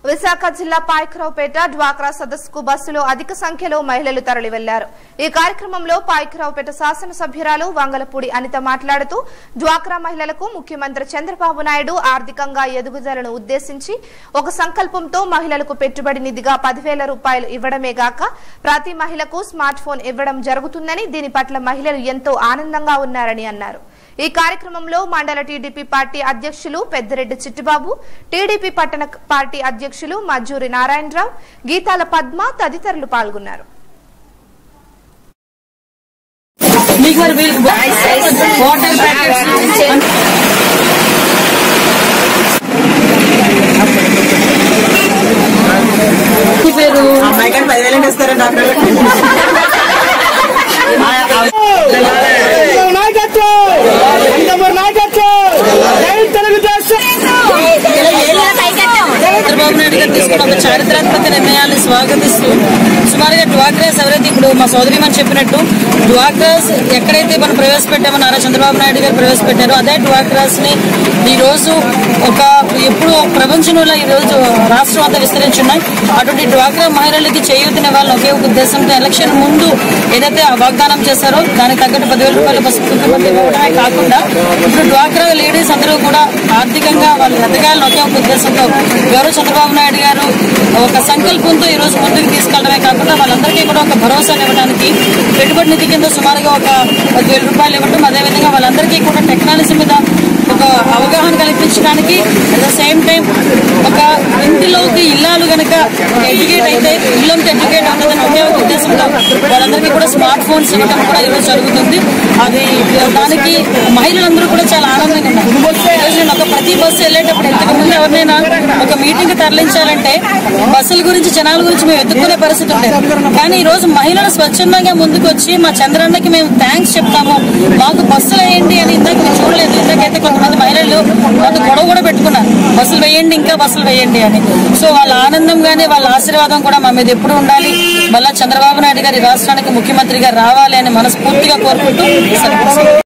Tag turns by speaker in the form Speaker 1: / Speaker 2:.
Speaker 1: విశాఖ జిల్లా పాయకరావుపేట డ్వాక్రా సదస్సుకు బస్సులో అధిక సంఖ్యలో మహిళలు తరలి వెళ్లారు ఈ కార్యక్రమంలో పాయకరావుపేట శాసనసభ్యురాలు వంగలపూడి అనిత మాట్లాడుతూ డ్వాక్రా మహిళలకు ముఖ్యమంత్రి చంద్రబాబు నాయుడు ఆర్థికంగా ఎదుగుదలను ఉద్దేశించి ఒక సంకల్పంతో మహిళలకు పెట్టుబడి నిధిగా పదివేల రూపాయలు ఇవ్వడమే గాక ప్రతి మహిళకు స్మార్ట్ ఫోన్ ఇవ్వడం జరుగుతుందని దీని పట్ల మహిళలు ఎంతో ఆనందంగా ఉన్నారని అన్నారు ఈ కార్యక్రమంలో మండల టీడీపీ పార్టీ అధ్యక్షులు పెద్దిరెడ్డి చిట్టిబాబు టీడీపీ పట్టణ పార్టీ అధ్యక్షులు మజ్జూరి నారాయణరావు గీతాల పద్మ తదితరులు పాల్గొన్నారు
Speaker 2: మీకు మరి వీళ్ళకి వాటర్ ప్యాకెట్స్ మీ పేరు
Speaker 3: అమ్మాయి కానీ పదివేలు ఇస్తారా డాక్టర్
Speaker 4: నాయకత్వం నాయకత్వం జై తెలుగుదేశం
Speaker 2: చంద్రబాబు నాయుడు గారు తీసుకున్న ఒక చారిత్రాత్మక నిర్ణయాన్ని స్వాగతిస్తూ సుమారుగా డ్వాక్రాస్ ఎవరైతే ఇప్పుడు మా సోదరిమని చెప్పినట్టు డ్వాక్రాస్ ఎక్కడైతే మనం ప్రవేశపెట్టామో నారా చంద్రబాబు నాయుడు గారు ప్రవేశపెట్టారో అదే డ్వాక్రాస్ ని ఈ రోజు ఒక ఎప్పుడు ప్రపంచంలో ఈ రోజు రాష్ట్రం అంతా విస్తరించున్నాయి అటువంటి డ్వాక్రా మహిళలకి చేయూతనివ్వాలని ఒకే ఒక ఉద్దేశంతో ఎలక్షన్ ముందు ఏదైతే వాగ్దానం చేశారో దానికి తగ్గట్టు పదివేల రూపాయల బస్సు కుటుంబం ఇవ్వడమే కాకుండా ఇప్పుడు డ్వాక్రా లేడీస్ అందరూ కూడా ఆర్థికంగా వాళ్ళు ఎదగాలని ఒకే ఒక ఉద్దేశంతో గౌరవ చంద్రబాబు నాయుడు గారు ఒక సంకల్పంతో ఈ రోజు ముందుకు తీసుకెళ్లడమే కాకుండా వాళ్ళందరికీ కూడా ఒక భరోసా ఇవ్వడానికి పెట్టుబడి నిధి కింద సుమారుగా ఒక పదివేల రూపాయలు ఇవ్వడం అదేవిధంగా వాళ్ళందరికీ కూడా టెక్నాలజీ మీద ఒక అవగాహన కల్పించడానికి అట్ ద సేమ్ టైం ఒక ఇంటిలోకి ఇల్లాలు గనక ఎడ్యుకేట్ అయితే ఇల్లంతా ఎడ్యుకేట్ అవుతుందని ఒకే ఒక ఉద్దేశంతో వాళ్ళందరికీ కూడా స్మార్ట్ ఫోన్స్ ఇవ్వడం కూడా ఈరోజు జరుగుతుంది అది దానికి మహిళలందరూ కూడా చాలా ఆనందంగా ఉన్నారు ఈరోజు నేను ఒక ప్రతి బస్సు వెళ్ళేటప్పుడు ఇంతకు ముందు ఎవరినైనా ఒక మీటింగ్ తరలించాలంటే బస్సుల గురించి జనాల గురించి మేము ఎత్తుకునే పరిస్థితి ఉండేది కానీ ఈ రోజు మహిళలు స్వచ్ఛందంగా ముందుకు వచ్చి మా చంద్రన్నకి మేము థ్యాంక్స్ చెప్తాము మాకు బస్సులు వేయండి అని ఇందాక మీరు చూడలేదు ఇందాకైతే కొంతమంది మహిళలు మాకు గొడవ కూడా పెట్టుకున్నారు బస్సులు వేయండి ఇంకా బస్సులు వేయండి అని సో వాళ్ళ ఆనందం గానీ వాళ్ళ ఆశీర్వాదం కూడా మా మీద ఎప్పుడు ఉండాలి మళ్ళా చంద్రబాబు నాయుడు గారి రాష్ట్రానికి ముఖ్యమంత్రిగా రావాలి అని మనస్ఫూర్తిగా కోరుకుంటూ సెలవు.